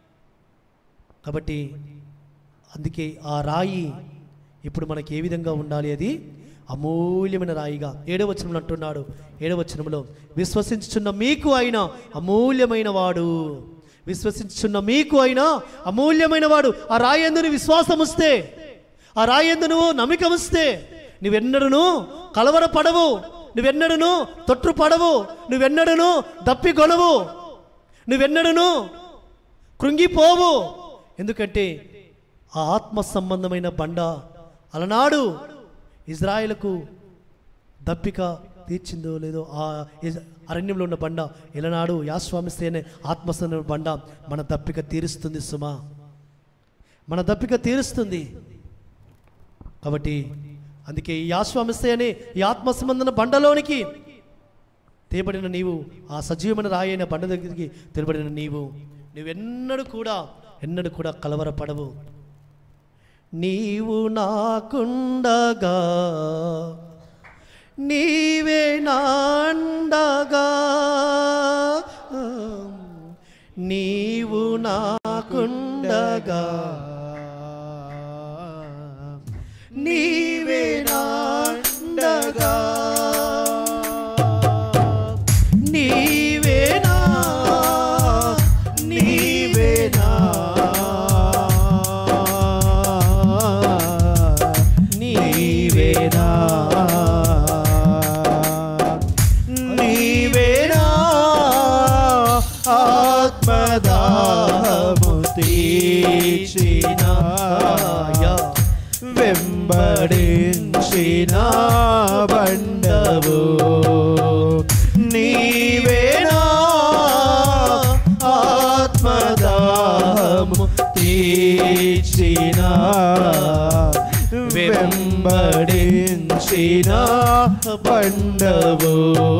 కాబట్టి అందుకే ఆ రాయి ఇప్పుడు మనకి ఏ విధంగా ఉండాలి అది అమూల్యమైన రాయిగా ఏడవచనంలో అంటున్నాడు ఏడవచనంలో విశ్వసించుచున్న మీకు అయిన అమూల్యమైన వాడు విశ్వసించుచున్న మీకు అయినా అమూల్యమైన వాడు ఆ రాయి ఎందు విశ్వాసం వస్తే ఆ రాయి ఎందు నువ్వు నమ్మిక వస్తే నువ్వెన్నడను కలవరపడవు నువ్వెన్నడను తొట్టు పడవు నువ్వెన్నడను దప్పికొనవు నువ్వెన్నడను కృంగిపోవు ఎందుకంటే ఆ ఆత్మ సంబంధమైన బండ అలనాడు ఇజ్రాయిలకు దప్పిక తీర్చిందో లేదో ఆ ఇజ్- అరణ్యంలో ఉన్న బండ ఎలనాడు యాస్వామిస్తేనే ఆత్మస్థ బండ మన దప్పిక తీరుస్తుంది సుమా మన దప్పిక తీరుస్తుంది కాబట్టి అందుకే ఈ యాస్వామిస్తే అనే ఈ ఆత్మ సంబంధన బండలోనికి తేబడిన నీవు ఆ సజీవమైన రాయి అయిన బండ దగ్గరికి తెలబడిన నీవు నువ్వెన్నడూ కూడా ఎన్నడూ కూడా కలవరపడవు నీవు నాకుండగా నీవే నాండగా నీవు నాకుండగా నీవే నాండగా తీర్చినాయా వెంబడించిన బండవు నీవేనా ఆత్మదాహము తీర్చిన వెంబడించిన బండవు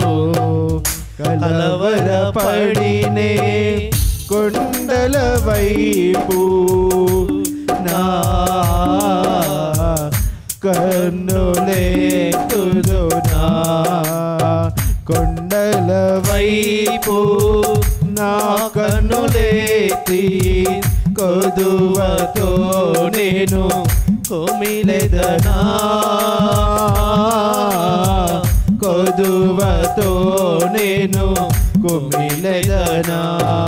కలవరపడినే కొండల వైపు నా కన్నులేతుదునా కొండల వైపు నా కన్నులేతి కొదువతో నేను కొమిలెదనా కొదువతో నేను కుమిలెదనా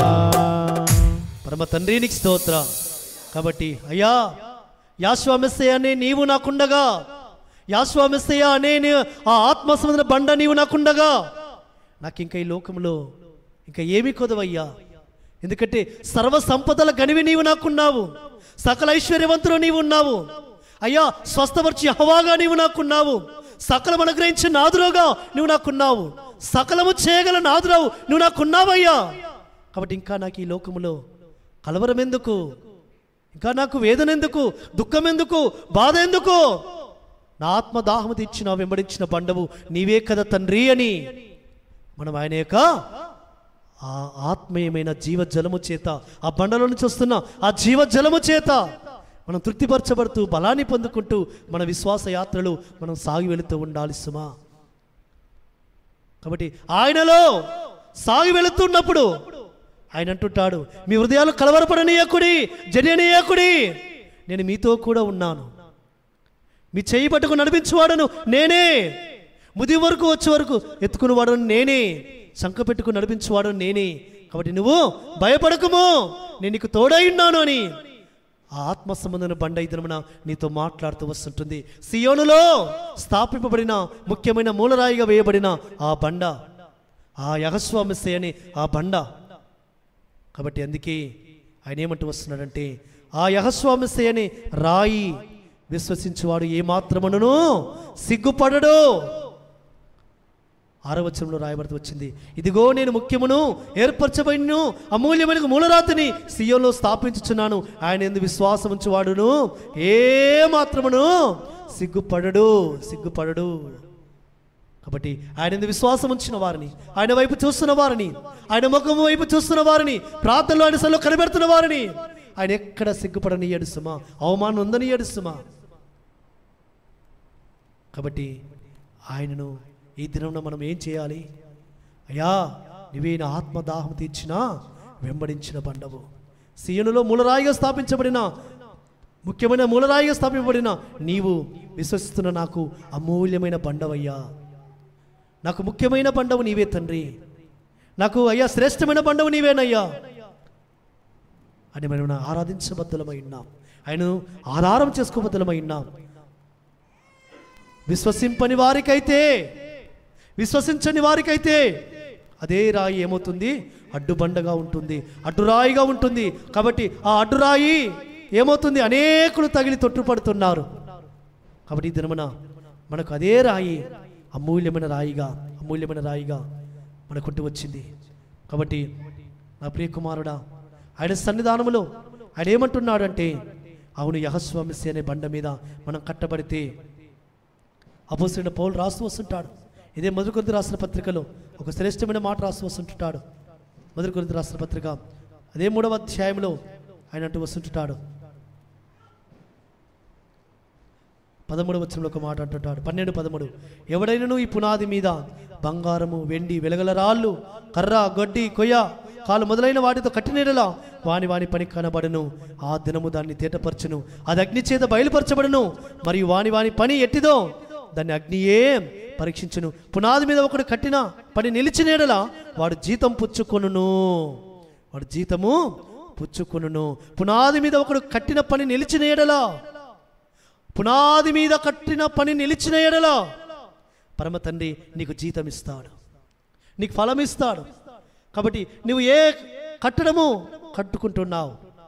పరమ తండ్రి నీకు స్తోత్ర కాబట్టి అయ్యా యాశ్వామిస్తయ్య అనే నీవు నాకుండగా యాశ్వామిస్తయ్య అనే నీ- ఆ ఆత్మ సంబంధ బండ నీవు నాకుండగా నాకు ఇంకా ఈ లోకంలో ఇంకా ఏమి కొదవయ్యా ఎందుకంటే సర్వ సంపదల గనివి నీవు నాకున్నావు సకల ఐశ్వర్యవంతులు నీవు ఉన్నావు అయ్యా స్వస్థపరిచి హవాగా నీవు నాకున్నావు సకలం అనుగ్రహించిన నాదురుగా నువ్వు నాకున్నావు సకలము చేయగల నాదురావు నువ్వు నాకున్నావయ్యా కాబట్టి ఇంకా నాకు ఈ లోకములో కలవరం ఎందుకు ఇంకా నాకు వేదన ఎందుకు దుఃఖం ఎందుకు బాధ ఎందుకు నా ఆత్మ దాహము తీర్చిన వెంబడించిన బండవు నీవే కదా తండ్రి అని మనం ఆయన యొక్క ఆ ఆత్మీయమైన జీవజలము చేత ఆ బండలో నుంచి వస్తున్న ఆ జీవజలము చేత మనం తృప్తిపరచబడుతూ బలాన్ని పొందుకుంటూ మన విశ్వాస యాత్రలు మనం సాగి వెళుతూ ఉండాలి సుమా కాబట్టి ఆయనలో సాగి వెళుతున్నప్పుడు ఆయన అంటుంటాడు మీ హృదయాలు కలవరపడనీయకుడి జరియనీయకుడి నేను మీతో కూడా ఉన్నాను మీ చేయి పట్టుకు నడిపించేవాడను నేనే ముది వరకు వచ్చే వరకు ఎత్తుకుని వాడను నేనే శంఖ పెట్టుకు నడిపించేవాడను నేనే కాబట్టి నువ్వు భయపడకము నేను నీకు తోడై ఉన్నాను అని ఆ ఆత్మ సంబంధమైన బండ ఈ దినమున నీతో మాట్లాడుతూ వస్తుంటుంది సియోనులో స్థాపింపబడిన ముఖ్యమైన మూలరాయిగా వేయబడిన ఆ బండ ఆ యహస్వామిస్తే అని ఆ బండ కాబట్టి అందుకే ఆయన ఏమంటూ వస్తున్నాడంటే ఆ యహస్వామిస్తే అని రాయి విశ్వసించువాడు ఏమాత్రమును సిగ్గుపడడు ఆరవచనంలో రాయబడుతూ వచ్చింది ఇదిగో నేను ముఖ్యమును ఏర్పరచబడిను అమూల్యమైన మూలరాతిని సియోలో స్థాపించుచున్నాను ఆయన ఎందు విశ్వాసం ఉంచువాడును ఏ మాత్రమును సిగ్గుపడడు సిగ్గుపడడు కాబట్టి ఆయన ఎందు విశ్వాసం ఉంచిన వారిని ఆయన వైపు చూస్తున్న వారిని ఆయన ముఖం వైపు చూస్తున్న వారిని ప్రార్థనలో ఆయన సల్లో కనిపెడుతున్న వారిని ఆయన ఎక్కడ సిగ్గుపడని ఏడుస్తుమా అవమానం ఉందని ఏడుస్తుమా కాబట్టి ఆయనను ఈ దినంలో మనం ఏం చేయాలి అయ్యా నువ్వే నా ఆత్మదాహం తీర్చినా వెంబడించిన బండవు సీయనులో మూలరాయిగా స్థాపించబడిన ముఖ్యమైన మూలరాయిగా స్థాపించబడిన నీవు విశ్వసిస్తున్న నాకు అమూల్యమైన బండవయ్యా నాకు ముఖ్యమైన బండవు నీవే తండ్రి నాకు అయ్యా శ్రేష్టమైన బండవు నీవేనయ్యా అని మనం ఆరాధించబద్ధలమై ఉన్నాం ఆయన ఆధారం చేసుకోబద్ధలమై ఉన్నాం విశ్వసింపని వారికైతే విశ్వసించని వారికైతే అదే రాయి ఏమవుతుంది అడ్డుబండగా ఉంటుంది అడ్డురాయిగా ఉంటుంది కాబట్టి ఆ అడ్డురాయి ఏమవుతుంది అనేకులు తగిలి తొట్టుపడుతున్నారు కాబట్టి ఈ దినమున మనకు అదే రాయి అమూల్యమైన రాయిగా అమూల్యమైన రాయిగా మనకుంటూ వచ్చింది కాబట్టి నా ప్రియ కుమారుడా ఆయన సన్నిధానములో ఆయన ఏమంటున్నాడు అంటే అవును యహస్వామిస్య అనే బండ మీద మనం కట్టబడితే అపోసిన పౌలు రాస్తూ వస్తుంటాడు ఇదే మొదటి కొరింథీ రాసిన పత్రికలో ఒక శ్రేష్టమైన మాట రాస్తూ వస్తుంటాడు మొదటి కొరింథీ రాసిన పత్రిక అదే మూడవ అధ్యాయంలో ఆయన అంటూ వస్తుంటాడు పదమూడవ వచనంలో ఒక మాట అంటుంటాడు పన్నెండు పదమూడు ఎవడైనను ఈ పునాది మీద బంగారము వెండి వెలగల రాళ్ళు కర్ర గడ్డి కొయ్య కాలు మొదలైన వాటితో కట్టినలా వాని వాని పని కనబడను ఆ దినము దాన్ని తేటపరచును అది అగ్ని చేత బయలుపరచబడును మరియు వాని వాని పని ఎట్టిదో దాన్ని అగ్నియే పరీక్షించును పునాది మీద ఒకడు కట్టిన పని నిలిచినేడలా వాడు జీతం పుచ్చుకొనును వాడు జీతము పుచ్చుకొనును పునాది మీద ఒకడు కట్టిన పని నిలిచినేడలా పునాది మీద కట్టిన పని నిలిచిన ఎడలో పరమ తండ్రి నీకు జీతం ఇస్తాడు నీకు ఫలం ఇస్తాడు కాబట్టి నువ్వు ఏ కట్టడము కట్టుకుంటున్నావు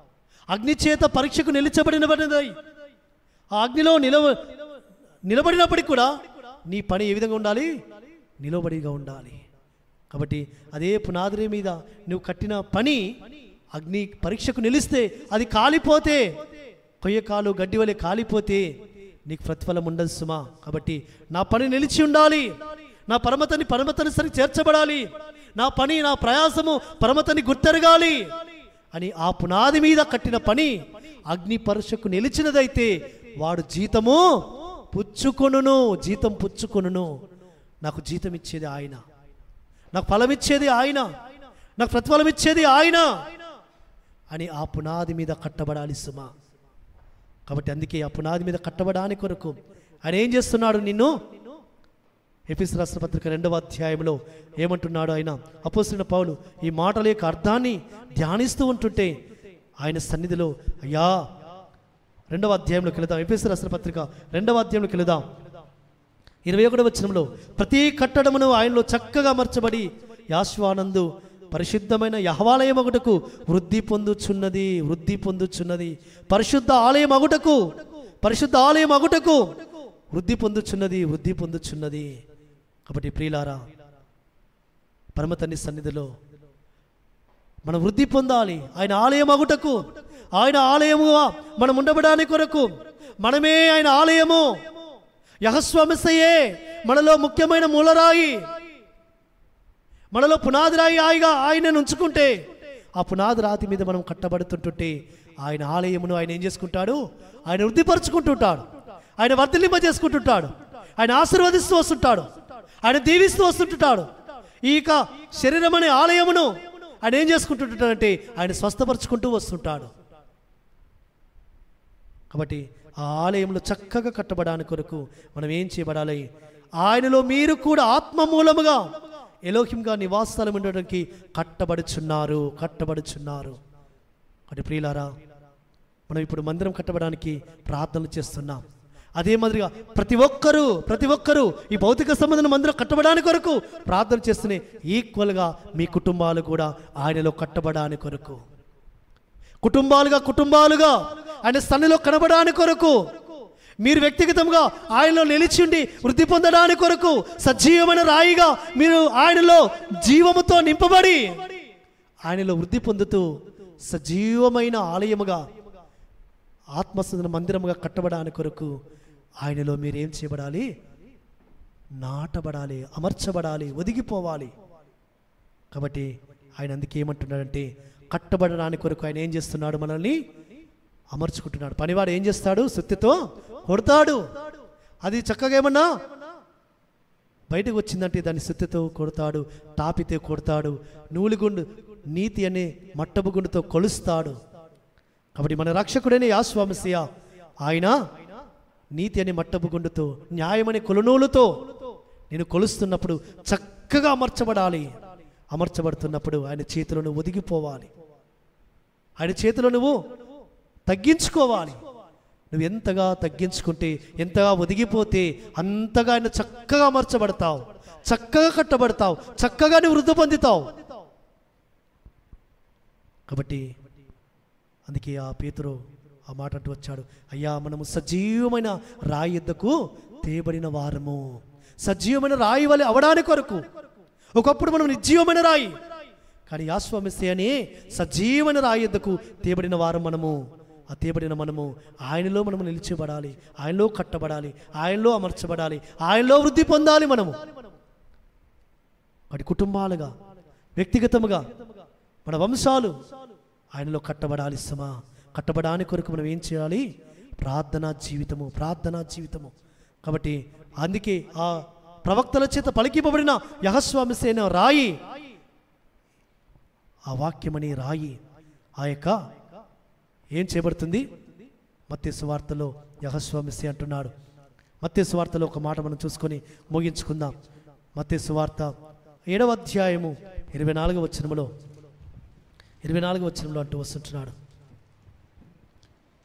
అగ్ని చేత పరీక్షకు నిలిచబడినబడినదై ఆ అగ్నిలో నిలవ నిలబడినప్పటికి కూడా నీ పని ఏ విధంగా ఉండాలి నిలబడిగా ఉండాలి కాబట్టి అదే పునాదిరి మీద నువ్వు కట్టిన పని అగ్ని పరీక్షకు నిలిస్తే అది కాలిపోతే కొయ్యకాలు గడ్డి వలె కాలిపోతే నీకు ప్రతిఫలం ఉండదు సుమా కాబట్టి నా పని నిలిచి ఉండాలి నా పరమతని పరమతని సరి చేర్చబడాలి నా పని నా ప్రయాసము పరమతని గుర్తెరగాలి అని ఆ పునాది మీద కట్టిన పని అగ్ని పరీక్షకు నిలిచినదైతే వాడు జీతము పుచ్చుకొనును జీతం పుచ్చుకొనును నాకు జీతం ఇచ్చేది ఆయన నాకు ఫలం ఇచ్చేది ఆయన నాకు ప్రతిఫలం ఇచ్చేది ఆయన అని ఆ పునాది మీద కట్టబడాలి సుమా కాబట్టి అందుకే ఆ పునాది మీద కట్టబడానికి కొరకు ఆయన ఏం చేస్తున్నాడు నిన్ను ఎఫిస్ రాష్ట్ర పత్రిక రెండవ అధ్యాయంలో ఏమంటున్నాడు ఆయన అపోసిన పౌలు ఈ మాటల యొక్క అర్థాన్ని ధ్యానిస్తూ ఉంటుంటే ఆయన సన్నిధిలో అయ్యా రెండవ అధ్యాయంలోకి వెళదాం ఎఫిస్ రాష్ట్ర పత్రిక రెండవ అధ్యాయంలోకి వెళదాం ఇరవై ఒకటవ వచనంలో ప్రతి కట్టడమును ఆయనలో చక్కగా అమర్చబడి యాశ్వానందు పరిశుద్ధమైన యహవాలయం ఒకటకు వృద్ధి పొందుచున్నది వృద్ధి పొందుచున్నది పరిశుద్ధ ఆలయం అగుటకు పరిశుద్ధ ఆలయం అగుటకు వృద్ధి పొందుచున్నది వృద్ధి పొందుచున్నది కాబట్టి ప్రియులారా పరమతన్ని సన్నిధిలో మనం వృద్ధి పొందాలి ఆయన ఆలయం అగుటకు ఆయన ఆలయముగా మనం ఉండబడానికి కొరకు మనమే ఆయన ఆలయము యహస్వామిసయే మనలో ముఖ్యమైన మూలరాయి మనలో పునాది రాయి ఆయిగా ఆయనను ఉంచుకుంటే ఆ పునాది రాతి మీద మనం కట్టబడుతుంటుంటే ఆయన ఆలయమును ఆయన ఏం చేసుకుంటాడు ఆయన వృద్ధిపరుచుకుంటుంటాడు ఆయన వర్ధలింప చేసుకుంటుంటాడు ఆయన ఆశీర్వదిస్తూ వస్తుంటాడు ఆయన దీవిస్తూ వస్తుంటుంటాడు ఈ యొక్క శరీరం అనే ఆలయమును ఆయన ఏం చేసుకుంటుంటాడంటే ఆయన స్వస్థపరుచుకుంటూ వస్తుంటాడు కాబట్టి ఆ ఆలయంలో చక్కగా కట్టబడానికి కొరకు మనం ఏం చేయబడాలి ఆయనలో మీరు కూడా ఆత్మ మూలముగా ఎలోహింగా నివాసాలు ఉండడానికి కట్టబడుచున్నారు కట్టబడుచున్నారు అంటే ప్రియులారా మనం ఇప్పుడు మందిరం కట్టబడానికి ప్రార్థనలు చేస్తున్నాం అదే మాదిరిగా ప్రతి ఒక్కరూ ప్రతి ఒక్కరూ ఈ భౌతిక సంబంధం మందిరం కట్టబడానికి కొరకు ప్రార్థన చేస్తూనే ఈక్వల్గా మీ కుటుంబాలు కూడా ఆయనలో కట్టబడానికి కొరకు కుటుంబాలుగా కుటుంబాలుగా ఆయన స్థానిలో కనబడడానికి కొరకు మీరు వ్యక్తిగతంగా ఆయనలో నిలిచి ఉండి వృద్ధి పొందడానికి కొరకు సజీవమైన రాయిగా మీరు ఆయనలో జీవముతో నింపబడి ఆయనలో వృద్ధి పొందుతూ సజీవమైన ఆలయముగా ఆత్మస్థుతుల మందిరముగా కట్టబడడానికి కొరకు ఆయనలో మీరు ఏం చేయబడాలి నాటబడాలి అమర్చబడాలి ఒదిగిపోవాలి కాబట్టి ఆయన అందుకే ఏమంటున్నాడంటే కట్టబడడానికి కొరకు ఆయన ఏం చేస్తున్నాడు మనల్ని అమర్చుకుంటున్నాడు పనివాడు ఏం చేస్తాడు సుత్తితో కొడతాడు అది చక్కగా ఏమన్నా బయటకు వచ్చిందంటే దాన్ని సుత్తితో కొడతాడు టాపితే కొడతాడు నూలుగుండు నీతి అనే మట్టపు గుండుతో కొలుస్తాడు కాబట్టి మన రక్షకుడైన యాస్వామస్య ఆయన నీతి అనే మట్టపు గుండుతో న్యాయమనే కొలనూలుతో నేను కొలుస్తున్నప్పుడు చక్కగా అమర్చబడాలి అమర్చబడుతున్నప్పుడు ఆయన చేతిలో నువ్వు ఒదిగిపోవాలి ఆయన చేతిలో నువ్వు తగ్గించుకోవాలి నువ్వు ఎంతగా తగ్గించుకుంటే ఎంతగా ఒదిగిపోతే అంతగా ఆయన చక్కగా అమర్చబడతావు చక్కగా కట్టబడతావు చక్కగా నువ్వు వృద్ధి పొందుతావు కాబట్టి అందుకే ఆ పేతురు ఆ మాట అంటూ వచ్చాడు అయ్యా మనము సజీవమైన రాయి యుద్ధకు తేబడిన వారము సజీవమైన రాయి వలె అవడానికి కొరకు ఒకప్పుడు మనం నిర్జీవమైన రాయి కానీ యాస్వామిస్తే అని సజీవమైన రాయి యుద్ధకు తేబడిన వారం మనము ఆ తేబడిన మనము ఆయనలో మనము నిలిచబడాలి ఆయనలో కట్టబడాలి ఆయనలో అమర్చబడాలి ఆయనలో వృద్ధి పొందాలి మనము వాటి కుటుంబాలుగా వ్యక్తిగతముగా మన వంశాలు ఆయనలో కట్టబడాలి సమా కట్టబడానికి కొరకు మనం ఏం చేయాలి ప్రార్థనా జీవితము ప్రార్థనా జీవితము కాబట్టి అందుకే ఆ ప్రవక్తల చేత పలికిపబడిన యహస్వామి సేన రాయి ఆ వాక్యమని రాయి ఆ యొక్క ఏం చేయబడుతుంది మత్స్య సువార్తలో యహస్వామిసి అంటున్నాడు మత్స్య సువార్తలో ఒక మాట మనం చూసుకొని ముగించుకుందాం మత్స్య సువార్త ఏడవ అధ్యాయము ఇరవై నాలుగవ వచనములో ఇరవై నాలుగవ వచనంలో అంటూ వస్తుంటున్నాడు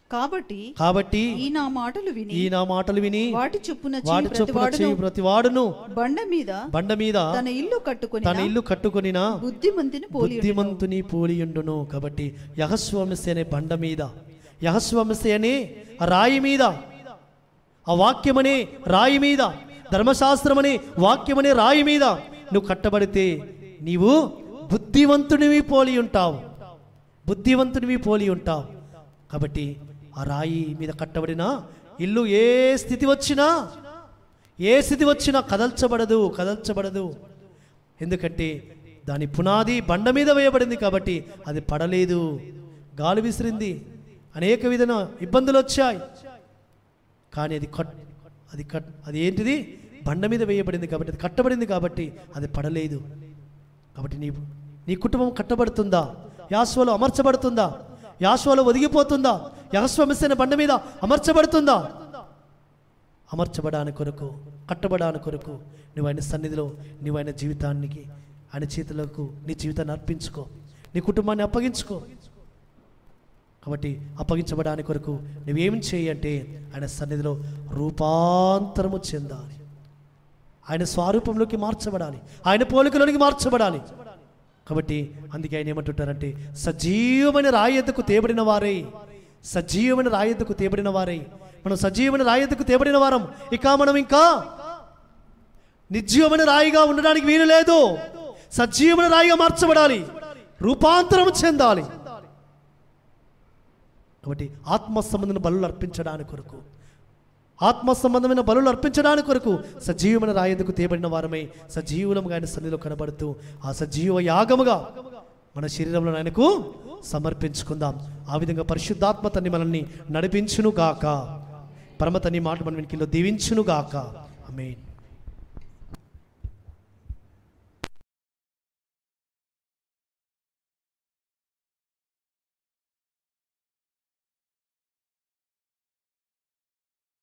కాబట్టి కాబట్టి ఈ నా మాటలు విని ఈ నా మాటలు విని వాటి చొప్పున వాటి చేయు చొప్పున ప్రతివాడును చేయు ప్రతి వాడును బండ మీద బండ మీద తన ఇల్లు కట్టుకొని తన ఇల్లు కట్టుకొనిన బుద్ధిమంతిని పోలి ఉండును. బుద్ధిమంతుని పోలియుండును కాబట్టి యహస్వామస్య అనే బండ మీద యహస్వామస్య అనే ఆ రాయి మీద ఆ వాక్యమనే రాయి మీద ధర్మశాస్త్రమనే వాక్యమనే రాయి మీద నువ్వు కట్టబడితే నీవు బుద్ధివంతునివి పోలి ఉంటావు బుద్ధివంతునివి పోలి ఉంటావు కాబట్టి ఆ రాయి మీద కట్టబడిన ఇల్లు ఏ స్థితి వచ్చినా ఏ స్థితి వచ్చినా కదల్చబడదు కదల్చబడదు ఎందుకంటే దాని పునాది బండ మీద వేయబడింది కాబట్టి అది పడలేదు గాలి విసిరింది అనేక విధమైన ఇబ్బందులు వచ్చాయి కానీ అది కట్ అది కట్ అది ఏంటిది బండ మీద వేయబడింది కాబట్టి అది కట్టబడింది కాబట్టి అది పడలేదు కాబట్టి నీ నీ కుటుంబం కట్టబడుతుందా యాశ్వలో అమర్చబడుతుందా యాశ్వలో ఒదిగిపోతుందా యాశ్వమిస్తున్న బండ మీద అమర్చబడుతుందా అమర్చబడాని కొరకు కట్టబడాని కొరకు నువ్వు ఆయన సన్నిధిలో నువ్వు ఆయన జీవితానికి ఆయన చేతులకు నీ జీవితాన్ని అర్పించుకో నీ కుటుంబాన్ని అప్పగించుకో కాబట్టి అప్పగించబడాని కొరకు నువ్వేం చేయి అంటే ఆయన సన్నిధిలో రూపాంతరము చెందాలి ఆయన స్వరూపంలోకి మార్చబడాలి ఆయన పోలికలోనికి మార్చబడాలి కాబట్టి అందుకే ఆయన ఏమంటుంటారంటే సజీవమైన రాయద్దకు తేబడిన వారే సజీవమైన రాయద్దకు తేబడిన వారే మనం సజీవమైన రాయద్దకు తేబడిన వారం ఇక మనం ఇంకా నిర్జీవమైన రాయిగా ఉండడానికి వీలు లేదు సజీవమైన రాయిగా మార్చబడాలి రూపాంతరం చెందాలి కాబట్టి ఆత్మ సంబంధమైన బలులు అర్పించడానికి కొరకు ఆత్మ సంబంధమైన బలులు అర్పించడానికి కొరకు సజీవమైన రాయేందుకు తేబడిన వారమై సజీవులముగా ఆయన సన్నిధిలో కనబడుతూ ఆ సజీవ యాగముగా మన శరీరంలో ఆయనకు సమర్పించుకుందాం ఆ విధంగా పరిశుద్ధాత్మ తన్ని మనల్ని నడిపించును గాక పరమ తన్ని మాట మన వెనుకలో దీవించును గాక ఆమేన్